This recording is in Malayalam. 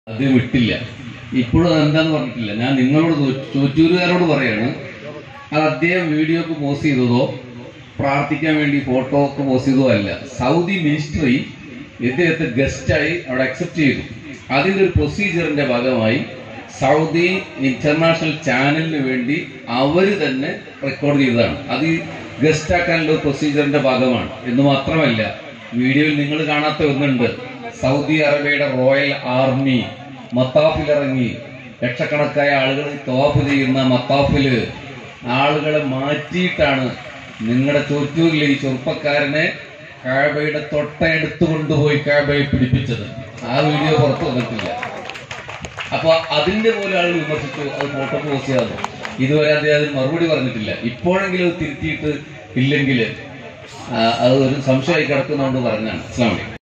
അത് വിട്ടില്ല ഇപ്പോഴും അതെന്താന്ന് പറഞ്ഞിട്ടില്ല ഞാൻ നിങ്ങളോട് ചോ- ചോറ്റൂരുകാരോട് പറയാണ് അത് അദ്ദേഹം വീഡിയോ ഒക്കെ പോസ്റ്റ് ചെയ്തതോ പ്രാർത്ഥിക്കാൻ വേണ്ടി ഫോട്ടോ ഒക്കെ പോസ്റ്റ് ചെയ്തതോ അല്ല സൗദി മിനിസ്ട്രി ഇദ്ദേഹത്തെ ഗസ്റ്റായി അവിടെ അക്സെപ്റ്റ് ചെയ്തു അതിന്റെ ഒരു പ്രൊസീജിയറിന്റെ ഭാഗമായി സൗദി ഇന്റർനാഷണൽ ചാനലിന് വേണ്ടി അവര് തന്നെ റെക്കോർഡ് ചെയ്തതാണ് അത് ഈ ഗസ്റ്റ് ആക്കാനുള്ള ഒരു പ്രൊസീജിയറിന്റെ ഭാഗമാണ് എന്ന് മാത്രമല്ല വീഡിയോയിൽ നിങ്ങൾ കാണാത്ത ഒന്നുണ്ട് സൗദി അറേബ്യയുടെ റോയൽ ആർമി മത്താഫിൽ ഇറങ്ങി ലക്ഷക്കണക്കായ ആളുകൾ തോഫ് ചെയ്യുന്ന മത്താഫില് ആളുകളെ മാറ്റിയിട്ടാണ് നിങ്ങളുടെ ചോറ്റൂരിലെ ഈ ചെറുപ്പക്കാരനെ കാബയുടെ തൊട്ടടുത്ത് കൊണ്ടുപോയി കാബയെ പിടിപ്പിച്ചത് ആ വീഡിയോ പുറത്തു വന്നിട്ടില്ല അപ്പൊ അതിന്റെ പോലെ ആളുകൾ വിമർശിച്ചു അത് ഫോട്ടോ പോസ്റ്റ് ചെയ്യാതെ ഇതുവരെ അദ്ദേഹം അതിന് മറുപടി പറഞ്ഞിട്ടില്ല ഇപ്പോഴെങ്കിലും അത് തിരുത്തിയിട്ട് ഇല്ലെങ്കിൽ അത് ഒരു സംശയമായി കിടക്കുന്നതുകൊണ്ട് പറഞ്ഞാണ് അസ്ലാം വലൈക്കും